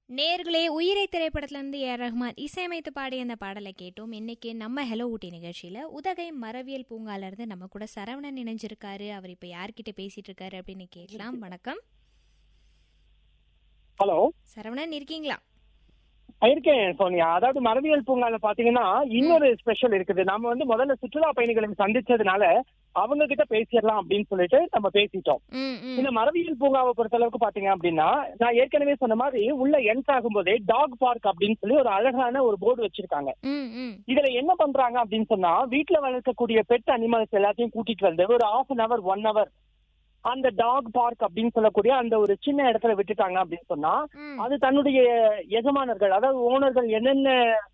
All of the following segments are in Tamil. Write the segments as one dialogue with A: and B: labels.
A: நேர்களே உயிரை திரைப்படத்திலிருந்து ஏ ஆர் ரஹ்மான் இசையமைத்து பாடிய அந்த பாடலை கேட்டோம் இன்னைக்கு நம்ம ஹலோ ஊட்டி நிகழ்ச்சியில உதகை மரவியல் பூங்கால இருந்து நம்ம கூட சரவணன் இணைஞ்சிருக்காரு அவர் இப்ப யார்கிட்ட பேசிட்டு இருக்காரு அப்படின்னு கேட்கலாம் வணக்கம்
B: ஹலோ
A: சரவணன் இருக்கீங்களா
B: இருக்கேன் சோனியா அதாவது மரபியல் பூங்கால பாத்தீங்கன்னா இன்னொரு ஸ்பெஷல் இருக்குது நம்ம வந்து முதல்ல சுற்றுலா பயணிகளை சந்திச்சதுனால அவங்க கிட்ட பேசிடலாம் அப்படின்னு சொல்லிட்டு நம்ம பேசிட்டோம்
A: ம் ம்
B: இந்த மரபியல் பூங்காவை பொறுத்த அளவுக்கு பாத்தீங்க அப்படின்னா நான் ஏற்கனவே சொன்ன மாதிரி உள்ள என்ட் ஆகும்போதே டாக் பார்க் அப்படின்னு சொல்லி ஒரு அழகான ஒரு போர்டு வச்சிருக்காங்க
A: ம் ம்
B: இதுல என்ன பண்றாங்க அப்படின்னு சொன்னா வீட்டுல வளர்க்கக்கூடிய பெட் அனிமல்ஸ் எல்லாத்தையும் கூட்டிட்டு வந்து ஒரு half an hour one hour அந்த டாக் பார்க் அப்படின்னு சொல்லக்கூடிய அந்த ஒரு சின்ன இடத்துல விட்டுட்டாங்க அப்படின்னு சொன்னா
A: ம்
B: அது தன்னுடைய எஜமானர்கள் அதாவது ஓனர்கள் என்னென்ன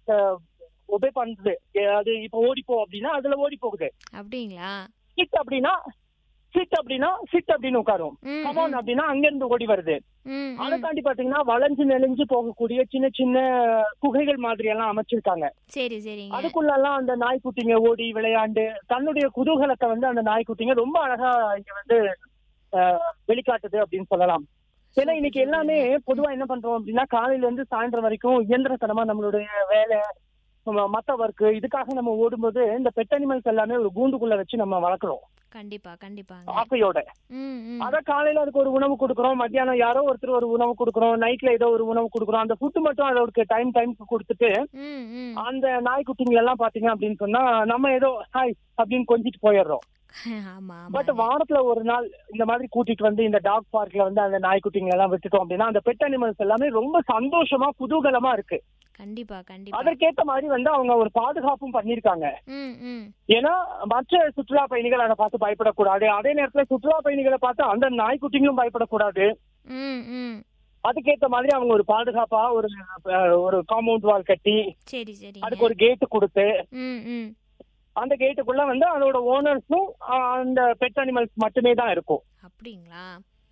B: ஒபே பண்றது அது இப்ப ஓடிப்போ அப்படின்னா அதுல ஓடி போகுது
A: அப்படிங்களா
B: சிட் அப்படின்னா சிட் அப்படின்னா சிட் அப்படின்னு உட்காரும்
A: ம்,
B: கமான்
A: ம்,
B: அப்படின்னா அங்க இருந்து ஓடி வருது
A: ம்,
B: அதை
A: ம்.
B: தாண்டி பாத்தீங்கன்னா வளைஞ்சு நெளிஞ்சு போகக்கூடிய சின்ன சின்ன குகைகள் மாதிரி எல்லாம் அமைச்சிருக்காங்க
A: சரி சரிங்க
B: அதுக்குள்ள எல்லாம் அந்த நாய்க்குட்டிங்க ஓடி விளையாண்டு தன்னுடைய குதூகலத்தை வந்து அந்த நாய்க்குட்டிங்க ரொம்ப அழகா இங்க வந்து அஹ், வெளிக்காட்டுது அப்படின்னு சொல்லலாம் ஏன்னா
A: சூப்பர்,
B: இன்னைக்கு எல்லாமே பொதுவா என்ன பண்றோம் அப்படின்னா காலையில இருந்து சாயந்தரம் வரைக்கும் இயந்திரத்தனமா நம்மளுடைய வேலை நம்ம மத்த ஒர்க் இதுக்காக நம்ம ஓடும்போது இந்த பெட் அனிமல்ஸ் எல்லாமே ஒரு கூண்டுக்குள்ள வச்சு நம்ம வளர்க்குறோம்
A: கண்டிப்பா கண்டிப்பாங்க
B: ஆசையோட
A: ம் ம்
B: அத காலையில அதுக்கு ஒரு உணவு கொடுக்குறோம் மத்தியானம் யாரோ ஒருத்தர் ஒரு உணவு கொடுக்குறோம் நைட்ல ஏதோ ஒரு உணவு கொடுக்குறோம் அந்த ஃபுட்டு மட்டும் அதோட டைம் டைம்க்கு கொடுத்துட்டு
A: ம் ம்
B: அந்த நாய்க்குட்டிங்க எல்லாம் பாத்தீங்க அப்படின்னு சொன்னா நம்ம ஏதோ ஹாய் அப்படின்னு கொஞ்சிட்டு போயிடுறோம்
A: ஆமா
B: பட்
A: ஆமா
B: வாரத்துல ஒரு நாள் இந்த மாதிரி கூட்டிட்டு வந்து இந்த டாக் பார்க்ல வந்து அந்த நாய்க்குட்டிங்களை எல்லாம் விட்டுட்டோம் அப்படின்னா அந்த பெட் அனிமல்ஸ் எல்லாமே ரொம்ப சந்தோஷமா குதூகலமா இருக்கு
A: கண்டிப்பா கண்டிப்பா
B: அதற்கேத்த மாதிரி வந்து அவங்க ஒரு பாதுகாப்பும் பண்ணிருக்காங்க
A: ம் ம்
B: ஏன்னா மற்ற சுற்றுலா பயணிகள் அதை பார்த்து பயப்படக்கூடாது அதே நேரத்துல சுற்றுலா பயணிகளை பார்த்து அந்த நாய்க்குட்டிங்களும் பயப்படக்கூடாது
A: ம் ம்
B: அதுக்கேத்த மாதிரி அவங்க ஒரு பாதுகாப்பா ஒரு அஹ், ஒரு காம்பவுண்ட் வால் கட்டி
A: சரி சரி
B: அதுக்கு ஒரு கேட்டு கொடுத்து
A: ம் ம்
B: அந்த கேட்டுக்குள்ள வந்து அதோட ஓனர்ஸும் அந்த பெட் அனிமல்ஸ் மட்டுமே தான் இருக்கும்
A: அப்படிங்களா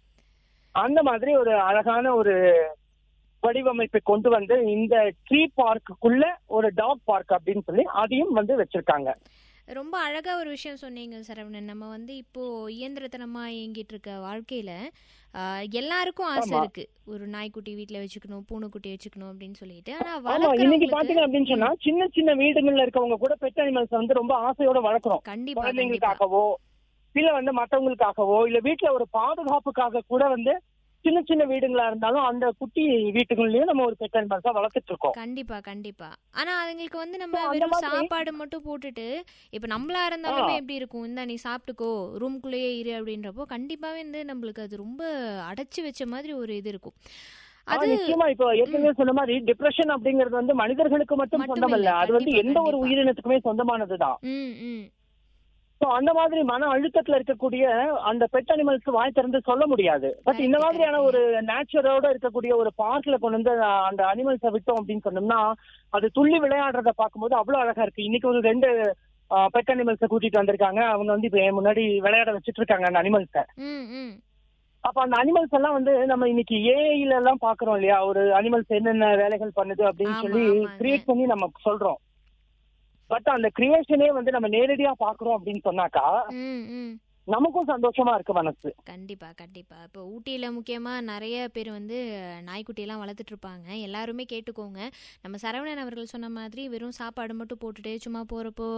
B: அந்த மாதிரி ஒரு அழகான ஒரு வடிவமைப்பை கொண்டு வந்து இந்த ட்ரீ பார்க்குள்ள ஒரு டாக் பார்க் அப்படின்னு சொல்லி அதையும் வந்து வச்சிருக்காங்க
A: ரொம்ப அழகா ஒரு விஷயம் சொன்னீங்க சரவணன் நம்ம வந்து இப்போ இயந்திரத்தனமா இயங்கிட்டு இருக்க வாழ்க்கையில ஆஹ், எல்லாருக்கும் ஆசை
B: ஆமா.
A: இருக்கு ஒரு நாய்க்குட்டி வீட்ல வச்சுக்கணும் பூனைக்குட்டி வச்சுக்கணும் அப்படின்னு சொல்லிட்டு ஆனா
B: ஆமா இன்னைக்கு
A: வளர்க்குறவங்களுக்கு
B: பாத்தீங்க அப்படின்னு சொன்னா சின்ன சின்ன வீடுகள்ல இருக்கவங்க கூட பெட் அனிமல்ஸ் வந்து ரொம்ப ஆசையோட வளர்க்குறோம்
A: கண்டிப்பா கண்டிப்பா
B: குழந்தைங்களுக்காகவோ இல்ல வந்து மத்தவங்களுக்காகவோ இல்ல வீட்டுல ஒரு பாதுகாப்புக்காக கூட வந்து சின்ன சின்ன வீடுங்களா இருந்தாலும் அந்த குட்டி வீட்டுகள்லயும் நம்ம ஒரு பெட் அனிமல்ஸா வளர்த்துட்டு இருக்கோம்
A: கண்டிப்பா கண்டிப்பா ஆனா அதுங்களுக்கு வந்து நம்ம
B: So, அந்த
A: வெறும்
B: மாதிரி-
A: சாப்பாடு மட்டும் போட்டுட்டு இப்ப நம்மளா இருந்தாலுமே
B: ஆ.
A: எப்படி இருக்கும் இந்த நீ சாப்பிட்டுக்கோ ரூம்குள்ளேயே இரு அப்படின்றப்போ கண்டிப்பாவே வந்து நம்மளுக்கு அது ரொம்ப அடைச்சு வச்ச மாதிரி ஒரு இது இருக்கும்
B: ஆ,
A: அது
B: நிச்சயமா இப்போ ஏற்கனவே சொன்ன மாதிரி டிப்ரெஷன் அப்படிங்கிறது வந்து மனிதர்களுக்கு மட்டும்
A: மட்டும்
B: சொந்தம் இல்ல
A: இல்ல,
B: அது வந்து
A: கண்டிப்பா,
B: எந்த ஒரு
A: கண்டிப்பா.
B: உயிரினத்துக்குமே சொந்தமானதுதான்
A: ம் ம்
B: சோ அந்த மாதிரி மன அழுத்தத்துல இருக்கக்கூடிய அந்த பெட் அனிமல்ஸ் வாய் திறந்து சொல்ல முடியாது பட் இந்த
A: Correct,
B: மாதிரியான
A: correct.
B: ஒரு நேச்சரோட இருக்கக்கூடிய ஒரு பார்க்ல கொண்டு வந்து அஹ், அந்த அனிமல்ஸை விட்டோம் அப்படின்னு சொன்னோம்னா அது துள்ளி விளையாடுறத பார்க்கும்போது அவ்வளவு அழகா இருக்கு இன்னைக்கு ஒரு ரெண்டு பெட் அனிமல்ஸை கூட்டிட்டு வந்திருக்காங்க அவங்க வந்து இப்ப என் முன்னாடி விளையாட வச்சிட்டு இருக்காங்க அந்த அனிமல்ஸை
A: ம் ம்
B: அப்ப அந்த அனிமல்ஸ் எல்லாம் வந்து நம்ம இன்னைக்கு ஏஐல எல்லாம் பாக்குறோம் இல்லையா ஒரு அனிமல்ஸ் என்னென்ன வேலைகள் பண்ணுது அப்படின்னு
A: ஆமா,
B: சொல்லி
A: ஆமாங்க.
B: கிரியேட் பண்ணி நம்ம சொல்றோம் பட் அந்த கிரியேஷனே வந்து நம்ம நேரடியா பாக்குறோம் அப்படின்னு சொன்னாக்கா
A: ம் ம்
B: நமக்கும் சந்தோஷமா இருக்கு மனசு
A: கண்டிப்பா கண்டிப்பா இப்போ ஊட்டியில முக்கியமா நிறைய பேர் வந்து நாய்க்குட்டியெல்லாம் வளர்த்துட்டு இருப்பாங்க எல்லாருமே கேட்டுக்கோங்க நம்ம சரவணன் அவர்கள் சொன்ன மாதிரி வெறும் சாப்பாடு மட்டும் போட்டுட்டு சும்மா போறப்போ